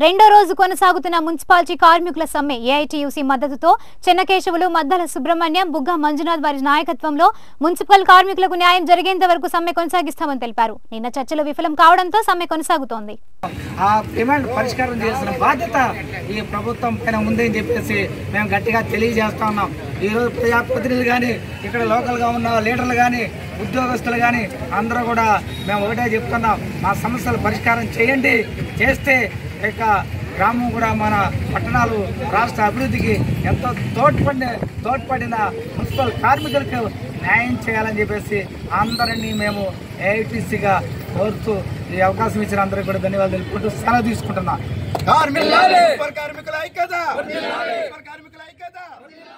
రెండో రోజు కొనసాగుతున్న మున్సిపాలిటీ కార్మికుల సమ్మె ఏఐటీయూసీ మద్దతుతో చెన్నకేశవులు మద్దల సుబ్రహ్మణ్యం బుగ్గ మంజునాథ్ వారి నాయకత్వంలో మున్సిపల్ కార్మికులకు న్యాయం జరిగేంత వరకు సమ్మె కొనసాగిస్తామని తెలిపారు నిన్న చర్చలు విఫలం కావడంతో సమ్మె కొనసాగుతోంది ఆ డిమాండ్ పరిష్కారం చేయాల్సిన బాధ్యత ఈ ప్రభుత్వం పైన ఉందని చెప్పేసి మేము గట్టిగా తెలియజేస్తా ఉన్నాం ఈరోజు ప్రజాప్రతినిధులు కానీ ఇక్కడ లోకల్గా ఉన్న లీడర్లు కానీ ఉద్యోగస్తులు కానీ అందరూ కూడా మేము ఒకటే చెప్తున్నాం మా సమస్యలు పరిష్కారం చేయండి చేస్తే ఇక గ్రామం కూడా మన పట్టణాలు రాష్ట్ర అభివృద్ధికి ఎంతో తోడ్పడి తోడ్పడిన మున్సిపల్ కార్మికులకు న్యాయం చేయాలని చెప్పేసి అందరినీ మేము ఏఐటీసీగా కోరుతూ ఈ అవకాశం ఇచ్చిన అందరికీ కూడా ధన్యవాదాలు తెలుపుకుంటూ సెలవు తీసుకుంటున్నాం కార్మికుల కార్మికుల ఐక్యత కార్మికుల ఐక్యత